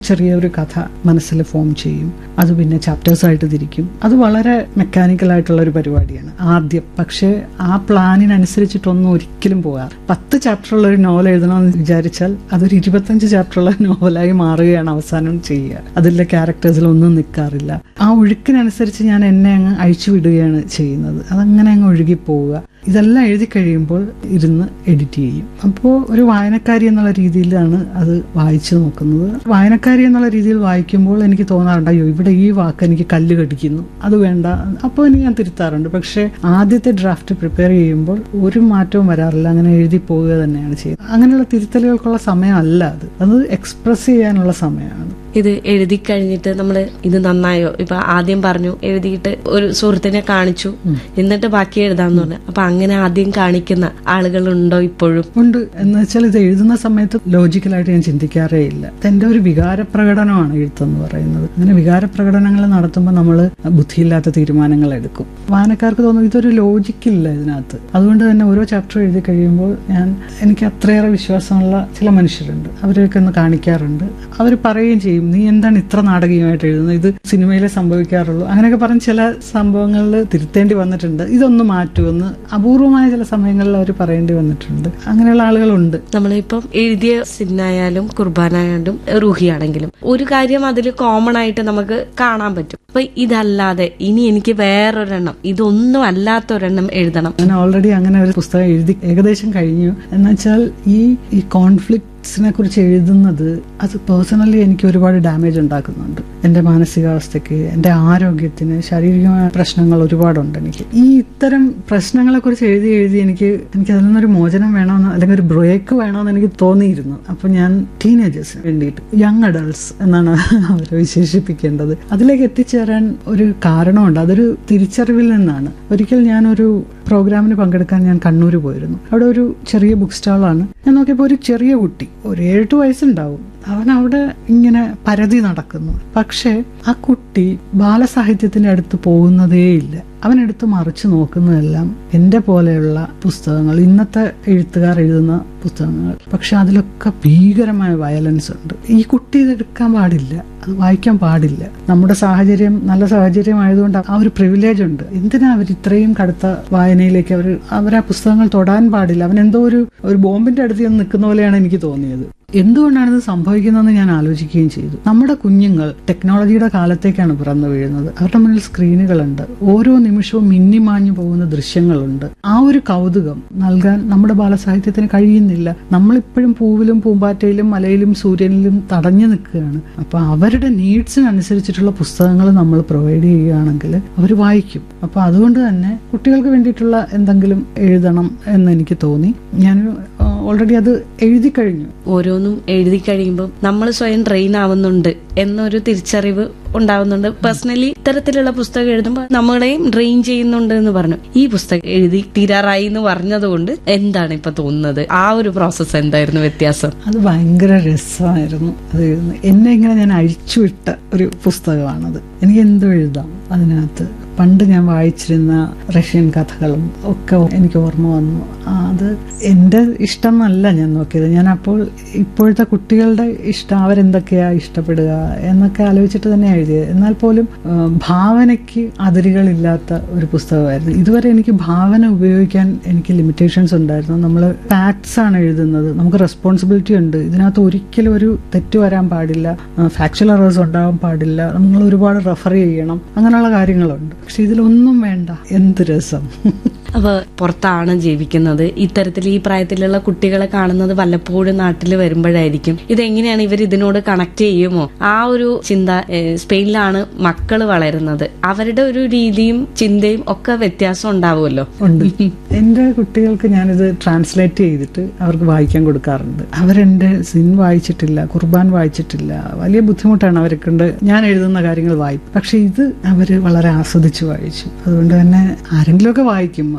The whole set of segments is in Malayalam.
ചെറിയൊരു കഥ മനസ്സിൽ ഫോം ചെയ്യും അത് പിന്നെ ചാപ്റ്റേഴ്സ് ആയിട്ട് തിരിക്കും അത് വളരെ മെക്കാനിക്കൽ ആയിട്ടുള്ള ഒരു പരിപാടിയാണ് ആദ്യം പക്ഷേ ആ പ്ലാനിനനുസരിച്ചിട്ടൊന്നും ഒരിക്കലും പോകാറ് പത്ത് ചാപ്റ്ററുള്ള ഒരു നോവൽ എഴുതണമെന്ന് വിചാരിച്ചാൽ അതൊരു ഇരുപത്തഞ്ച് ചാപ്റ്ററുള്ള നോവലായി മാറുകയാണ് അവസാനം ചെയ്യുക അതിലെ ക്യാരക്ടേഴ്സിലൊന്നും നിൽക്കാറില്ല ആ ഒഴുക്കിനനുസരിച്ച് ഞാൻ എന്നെ അങ്ങ് അഴിച്ചു വിടുകയാണ് ചെയ്യുന്നത് അതങ്ങനെ അങ്ങ് ഒഴുകി പോവുക ഇതെല്ലാം എഴുതി കഴിയുമ്പോൾ ഇരുന്ന് എഡിറ്റ് ചെയ്യും അപ്പോൾ ഒരു വായനക്കാരി എന്നുള്ള രീതിയിലാണ് അത് വായിച്ചു നോക്കുന്നത് വായനക്കാരി എന്നുള്ള രീതിയിൽ വായിക്കുമ്പോൾ എനിക്ക് തോന്നാറുണ്ട് അയ്യോ ഇവിടെ ഈ വാക്ക് എനിക്ക് കല്ല് കടിക്കുന്നു അത് വേണ്ട അപ്പോൾ എനിക്ക് ഞാൻ തിരുത്താറുണ്ട് പക്ഷേ ആദ്യത്തെ ഡ്രാഫ്റ്റ് പ്രിപ്പയർ ചെയ്യുമ്പോൾ ഒരു മാറ്റവും വരാറില്ല അങ്ങനെ എഴുതി പോവുക തന്നെയാണ് ചെയ്യുന്നത് അങ്ങനെയുള്ള തിരുത്തലുകൾക്കുള്ള സമയമല്ല അത് അത് എക്സ്പ്രസ് ചെയ്യാനുള്ള സമയമാണ് ഇത് എഴുതി കഴിഞ്ഞിട്ട് നമ്മൾ ഇത് നന്നായോ ഇപ്പൊ ആദ്യം പറഞ്ഞു എഴുതിയിട്ട് ഒരു സുഹൃത്തിനെ കാണിച്ചു എന്നിട്ട് ബാക്കി എഴുതാന്ന് പറഞ്ഞു അപ്പൊ അങ്ങനെ ആദ്യം കാണിക്കുന്ന ആളുകളുണ്ടോ ഇപ്പോഴും ഉണ്ട് എന്ന് വെച്ചാൽ ഇത് എഴുതുന്ന സമയത്ത് ലോജിക്കലായിട്ട് ഞാൻ ചിന്തിക്കാറേ ഇല്ല എന്റെ ഒരു വികാര പ്രകടനമാണ് എഴുത്തെന്ന് പറയുന്നത് അങ്ങനെ വികാര പ്രകടനങ്ങൾ നടത്തുമ്പോൾ നമ്മൾ ബുദ്ധിയില്ലാത്ത തീരുമാനങ്ങൾ എടുക്കും വായനക്കാർക്ക് തോന്നും ഇതൊരു ലോജിക്കില്ല ഇതിനകത്ത് അതുകൊണ്ട് തന്നെ ഓരോ ചാപ്റ്റർ എഴുതി കഴിയുമ്പോൾ ഞാൻ എനിക്ക് അത്രയേറെ വിശ്വാസമുള്ള ചില മനുഷ്യരുണ്ട് അവരെയൊക്കെ ഒന്ന് കാണിക്കാറുണ്ട് അവർ പറയുകയും ചെയ്യും നീ എന്താണ് ഇത്ര നാടകീയമായിട്ട് എഴുതുന്നത് ഇത് സിനിമയിലെ സംഭവിക്കാറുള്ളൂ അങ്ങനെയൊക്കെ പറഞ്ഞ് ചില സംഭവങ്ങളിൽ തിരുത്തേണ്ടി വന്നിട്ടുണ്ട് ഇതൊന്ന് മാറ്റുമെന്ന് അപൂർവമായ ചില സമയങ്ങളിൽ അവർ പറയേണ്ടി വന്നിട്ടുണ്ട് അങ്ങനെയുള്ള ആളുകളുണ്ട് നമ്മളിപ്പം എഴുതിയ സിന്നായാലും കുർബാനായാലും റൂഹിയാണെങ്കിലും ഒരു കാര്യം അതിൽ കോമൺ ആയിട്ട് നമുക്ക് കാണാൻ പറ്റും അപ്പൊ ഇതല്ലാതെ ഇനി എനിക്ക് വേറൊരെണ്ണം ഇതൊന്നും അല്ലാത്തൊരെണ്ണം എഴുതണം ഞാൻ ഓൾറെഡി അങ്ങനെ ഒരു പുസ്തകം എഴുതി ഏകദേശം കഴിഞ്ഞു എന്നുവെച്ചാൽ ഈ ഈ കോൺഫ്ലിക്ട്സിനെ കുറിച്ച് എഴുതുന്നത് അത് പേഴ്സണലി എനിക്ക് ഒരുപാട് ഡാമേജ് ഉണ്ടാക്കുന്നുണ്ട് എൻ്റെ മാനസികാവസ്ഥയ്ക്ക് എൻ്റെ ആരോഗ്യത്തിന് ശാരീരികമായ പ്രശ്നങ്ങൾ ഒരുപാടുണ്ട് എനിക്ക് ഈ ഇത്തരം പ്രശ്നങ്ങളെ കുറിച്ച് എഴുതി എഴുതി എനിക്ക് എനിക്ക് അതിൽ നിന്നൊരു മോചനം വേണമെന്ന് അല്ലെങ്കിൽ ഒരു ബ്രേക്ക് വേണമെന്ന് എനിക്ക് തോന്നിയിരുന്നു അപ്പൊ ഞാൻ ടീനേജേഴ്സിന് വേണ്ടിയിട്ട് യങ് അഡൾട്ട്സ് എന്നാണ് അവരെ വിശേഷിപ്പിക്കേണ്ടത് അതിലേക്ക് എത്തിച്ചേരാൻ ഒരു കാരണമുണ്ട് അതൊരു തിരിച്ചറിവിൽ നിന്നാണ് ഒരിക്കൽ ഞാനൊരു പ്രോഗ്രാമിന് പങ്കെടുക്കാൻ ഞാൻ കണ്ണൂർ പോയിരുന്നു അവിടെ ഒരു ചെറിയ ബുക്ക് സ്റ്റാളാണ് ഞാൻ നോക്കിയപ്പോൾ ഒരു ചെറിയ കുട്ടി ഒരു ഏഴെട്ട് വയസ്സുണ്ടാവും അവൻ അവിടെ ഇങ്ങനെ പരതി നടക്കുന്നു പക്ഷേ ആ കുട്ടി ബാലസാഹിത്യത്തിന്റെ അടുത്ത് പോകുന്നതേയില്ല അവൻ എടുത്ത് മറിച്ച് നോക്കുന്നതെല്ലാം എൻ്റെ പോലെയുള്ള പുസ്തകങ്ങൾ ഇന്നത്തെ എഴുത്തുകാർ എഴുതുന്ന പുസ്തകങ്ങൾ പക്ഷെ അതിലൊക്കെ ഭീകരമായ വയലൻസ് ഉണ്ട് ഈ കുട്ടി ഇതെടുക്കാൻ പാടില്ല അത് വായിക്കാൻ പാടില്ല നമ്മുടെ സാഹചര്യം നല്ല സാഹചര്യം ആയതുകൊണ്ട് ആ ഒരു പ്രിവിലേജ് ഉണ്ട് എന്തിനാ അവർ ഇത്രയും കടുത്ത വായനയിലേക്ക് അവർ അവർ ആ പുസ്തകങ്ങൾ തൊടാൻ പാടില്ല അവൻ എന്തോ ഒരു ഒരു ബോംബിന്റെ അടുത്ത് ചെന്ന് നിൽക്കുന്ന പോലെയാണ് എനിക്ക് തോന്നിയത് എന്തുകൊണ്ടാണ് ഇത് സംഭവിക്കുന്നതെന്ന് ഞാൻ ആലോചിക്കുകയും ചെയ്തു നമ്മുടെ കുഞ്ഞുങ്ങൾ ടെക്നോളജിയുടെ കാലത്തേക്കാണ് പിറന്നു വീഴുന്നത് അവരുടെ മുന്നിൽ സ്ക്രീനുകളുണ്ട് ഓരോ നിമിഷവും മിന്നിമാഞ്ഞു പോകുന്ന ദൃശ്യങ്ങളുണ്ട് ആ ഒരു കൗതുകം നൽകാൻ നമ്മുടെ ബാലസാഹിത്യത്തിന് കഴിയുന്നില്ല നമ്മളിപ്പോഴും പൂവിലും പൂമ്പാറ്റയിലും മലയിലും സൂര്യനിലും തടഞ്ഞു നിൽക്കുകയാണ് അപ്പൊ അവരുടെ നീഡ്സിനനുസരിച്ചിട്ടുള്ള പുസ്തകങ്ങൾ നമ്മൾ പ്രൊവൈഡ് ചെയ്യുകയാണെങ്കിൽ അവർ വായിക്കും അപ്പൊ അതുകൊണ്ട് തന്നെ കുട്ടികൾക്ക് വേണ്ടിയിട്ടുള്ള എന്തെങ്കിലും എഴുതണം എന്ന് എനിക്ക് തോന്നി ഞാൻ ഓൾറെഡി അത് എഴുതി കഴിഞ്ഞു ഓരോന്നും എഴുതി കഴിയുമ്പോൾ നമ്മൾ സ്വയം ട്രെയിൻ ആവുന്നുണ്ട് എന്നൊരു തിരിച്ചറിവ് ഉണ്ടാവുന്നുണ്ട് പേഴ്സണലി ഇത്തരത്തിലുള്ള പുസ്തകം എഴുതുമ്പോൾ നമ്മളെയും ഡ്രെയിൻ ചെയ്യുന്നുണ്ട് എന്ന് പറഞ്ഞു ഈ പുസ്തകം എഴുതി തീരാറായി എന്ന് പറഞ്ഞതുകൊണ്ട് എന്താണ് ഇപ്പൊ തോന്നുന്നത് ആ ഒരു പ്രോസസ്സ് എന്തായിരുന്നു വ്യത്യാസം അത് ഭയങ്കര രസമായിരുന്നു അത് എഴുതുന്നത് എന്നെ ഇങ്ങനെ ഞാൻ അഴിച്ചുവിട്ട ഒരു പുസ്തകമാണത് എനിക്ക് എന്തും എഴുതാം അതിനകത്ത് പണ്ട് ഞാൻ വായിച്ചിരുന്ന റഷ്യൻ കഥകളും ഒക്കെ എനിക്ക് ഓർമ്മ വന്നു ആ, അത് എൻ്റെ ഇഷ്ടം എന്നല്ല ഞാൻ നോക്കിയത് ഞാൻ അപ്പോൾ ഇപ്പോഴത്തെ കുട്ടികളുടെ ഇഷ്ടം അവരെന്തൊക്കെയാ ഇഷ്ടപ്പെടുക എന്നൊക്കെ ആലോചിച്ചിട്ട് തന്നെ എഴുതിയത് എന്നാൽ പോലും ആ, ഭാവനയ്ക്ക് അതിരുകളില്ലാത്ത ഒരു പുസ്തകമായിരുന്നു ഇതുവരെ എനിക്ക് ഭാവന ഉപയോഗിക്കാൻ എനിക്ക് ലിമിറ്റേഷൻസ് ഉണ്ടായിരുന്നു നമ്മൾ ഫാക്ട്സ് ആണ് എഴുതുന്നത് നമുക്ക് റെസ്പോൺസിബിലിറ്റി ഉണ്ട് ഇതിനകത്ത് ഒരിക്കലും ഒരു തെറ്റ് വരാൻ പാടില്ല ഫാക്ച്വൽ എറേഴ്സ് ഉണ്ടാവാൻ പാടില്ല നമ്മൾ ഒരുപാട് റെഫർ ചെയ്യണം അങ്ങനെയുള്ള കാര്യങ്ങളുണ്ട് പക്ഷെ ഇതിലൊന്നും വേണ്ട എന്ത് രസം അപ്പൊ പുറത്താണ് ജീവിക്കുന്നത് ഇത്തരത്തിൽ ഈ പ്രായത്തിലുള്ള കുട്ടികളെ കാണുന്നത് വല്ലപ്പോഴും നാട്ടിൽ വരുമ്പോഴായിരിക്കും ഇതെങ്ങനെയാണ് ഇവർ ഇതിനോട് കണക്ട് ചെയ്യുമോ ആ ഒരു ചിന്ത ഏഹ്, സ്പെയിനിലാണ് മക്കൾ വളരുന്നത് അവരുടെ ഒരു രീതിയും ചിന്തയും ഒക്കെ വ്യത്യാസം ഉണ്ടാവുമല്ലോ ഉണ്ട് എന്റെ കുട്ടികൾക്ക് ഞാനിത് ട്രാൻസ്ലേറ്റ് ചെയ്തിട്ട് അവർക്ക് വായിക്കാൻ കൊടുക്കാറുണ്ട് അവരെന്റെ സിൻ വായിച്ചിട്ടില്ല കുർബാൻ വായിച്ചിട്ടില്ല വലിയ ബുദ്ധിമുട്ടാണ് അവരെ കൊണ്ട് ഞാൻ എഴുതുന്ന കാര്യങ്ങൾ വായിക്കും പക്ഷെ ഇത് അവര് വളരെ ആസ്വദിച്ച് വായിച്ചു അതുകൊണ്ട് തന്നെ ആരെങ്കിലുമൊക്കെ വായിക്കും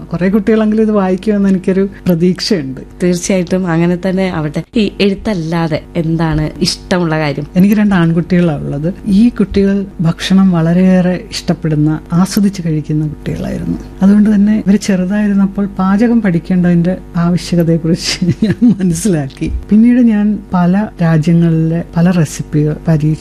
കുറെ കുട്ടികളെങ്കിലും ഇത് വായിക്കുമെന്ന് എനിക്കൊരു പ്രതീക്ഷയുണ്ട് തീർച്ചയായിട്ടും അങ്ങനെ തന്നെ ആവട്ടെ ഈ എഴുത്തല്ലാതെ എന്താണ് ഇഷ്ടമുള്ള കാര്യം എനിക്ക് രണ്ട് ആൺകുട്ടികളാണ് ഉള്ളത് ഈ കുട്ടികൾ ഭക്ഷണം വളരെയേറെ ഇഷ്ടപ്പെടുന്ന ആസ്വദിച്ച് കഴിക്കുന്ന കുട്ടികളായിരുന്നു അതുകൊണ്ട് തന്നെ ഇവർ ചെറുതായിരുന്നപ്പോൾ പാചകം പഠിക്കേണ്ടതിന്റെ ആവശ്യകതയെക്കുറിച്ച് ഞാൻ മനസ്സിലാക്കി പിന്നീട് ഞാൻ പല രാജ്യങ്ങളിലെ പല റെസിപ്പികൾ പരീക്ഷ